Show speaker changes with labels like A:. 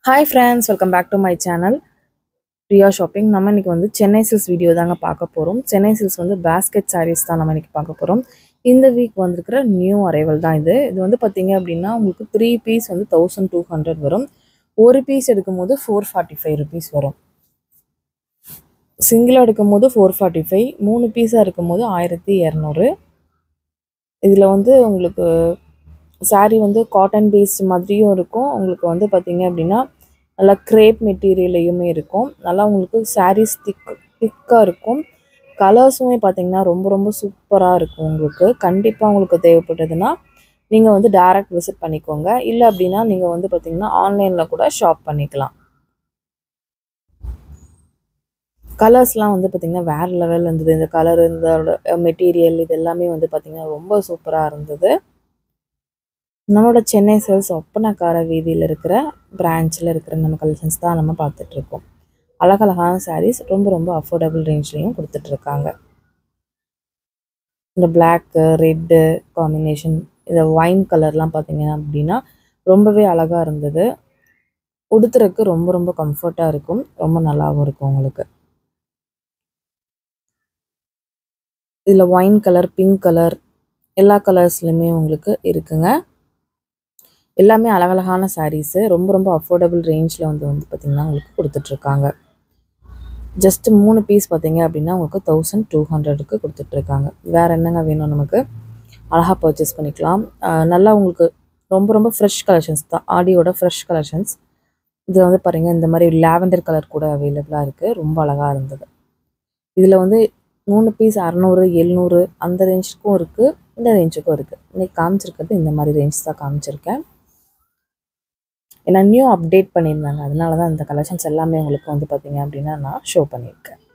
A: hi friends welcome back to my channel Priya shopping நம்ம இன்னைக்கு வந்து சென்னை சில்ஸ் வீடியோ தாங்க பார்க்க போகிறோம் சென்னை சில்ஸ் வந்து பேஸ்கெட் சாரீஸ் தான் நம்ம இன்னைக்கு பார்க்க போகிறோம் இந்த வீக் வந்திருக்கிற நியூ அரைவல் தான் இது இது வந்து பார்த்தீங்க அப்படின்னா உங்களுக்கு த்ரீ பீஸ் வந்து தௌசண்ட் டூ ஹண்ட்ரட் வரும் ஒரு பீஸ் எடுக்கும்போது ஃபோர் ஃபார்ட்டி ஃபைவ் ருபீஸ் வரும் சிங்கிளாக எடுக்கும்போது ஃபோர் ஃபார்ட்டி ஃபைவ் மூணு பீஸாக இருக்கும்போது ஆயிரத்தி இரநூறு இதில் வந்து உங்களுக்கு saree வந்து காட்டன் பேஸ்ட் மாதிரியும் இருக்கும் உங்களுக்கு வந்து பார்த்தீங்க அப்படின்னா நல்லா க்ரேப் மெட்டீரியல்லையுமே இருக்கும் நல்லா உங்களுக்கு sarees திக் திக்காக இருக்கும் கலர்ஸுமே பார்த்தீங்கன்னா ரொம்ப ரொம்ப சூப்பராக இருக்கும் உங்களுக்கு கண்டிப்பாக உங்களுக்கு தேவைப்பட்டதுன்னா நீங்கள் வந்து டைரக்ட் விசிட் பண்ணிக்கோங்க இல்லை அப்படின்னா நீங்கள் வந்து பார்த்தீங்கன்னா ஆன்லைனில் கூட ஷாப் பண்ணிக்கலாம் கலர்ஸ்லாம் வந்து பார்த்திங்கன்னா வேறு லெவல் இருந்தது இந்த கலர் இந்த மெட்டீரியல் இது எல்லாமே வந்து பார்த்திங்கன்னா ரொம்ப சூப்பராக இருந்தது நம்மளோட சென்னை சேல்ஸ் ஒப்பனக்கார வீதியில் இருக்கிற பிரான்ச்சில் இருக்கிற நம்ம கலெக்ஷன்ஸ் தான் நம்ம பார்த்துட்ருக்கோம் அழகழகான சாரீஸ் ரொம்ப ரொம்ப அஃபோர்டபுள் ரேஞ்ச்லேயும் கொடுத்துட்ருக்காங்க இந்த பிளாக்கு ரெட்டு காம்பினேஷன் இந்த ஒயின் கலர்லாம் பார்த்தீங்க அப்படின்னா ரொம்பவே அழகாக இருந்தது உடுத்துறதுக்கு ரொம்ப ரொம்ப கம்ஃபர்ட்டாக இருக்கும் ரொம்ப நல்லாவும் இருக்கும் உங்களுக்கு இதில் ஒயின் கலர் பிங்க் கலர் எல்லா கலர்ஸ்லையுமே உங்களுக்கு இருக்குங்க எல்லாமே அழகழகான சாரீஸு ரொம்ப ரொம்ப அஃபோர்டபுள் ரேஞ்சில் வந்து வந்து பார்த்திங்கன்னா உங்களுக்கு கொடுத்துட்ருக்காங்க ஜஸ்ட் மூணு பீஸ் பார்த்தீங்க அப்படின்னா உங்களுக்கு தௌசண்ட் டூ ஹண்ட்ரடுக்கு கொடுத்துட்ருக்காங்க வேறு என்னங்க வேணும் நமக்கு அழகாக பர்ச்சேஸ் பண்ணிக்கலாம் ஆஹ் நல்லா உங்களுக்கு ரொம்ப ரொம்ப ஃப்ரெஷ் கலெக்ஷன்ஸ் தான் ஆடியோட ஃப்ரெஷ் கலெக்ஷன்ஸ் இது வந்து பாருங்கள் இந்த மாதிரி லாவெண்டர் கலர் கூட அவைலபிளாக இருக்குது ரொம்ப அழகாக இருந்தது இதில் வந்து மூணு பீஸ் அறநூறு எழுநூறு அந்த ரேஞ்சுக்கும் இருக்குது இந்த ரேஞ்சுக்கும் இருக்குது இன்னைக்கு காமிச்சிருக்கிறது இந்த மாதிரி ரேஞ்ச் தான் காமிச்சிருக்கேன் ஏன்னா நியூ அப்டேட் பண்ணியிருந்தாங்க அதனால தான் இந்த கலெக்ஷன்ஸ் எல்லாமே உங்களுக்கு வந்து பார்த்தீங்க அப்படின்னா நான் ஷோ பண்ணியிருக்கேன்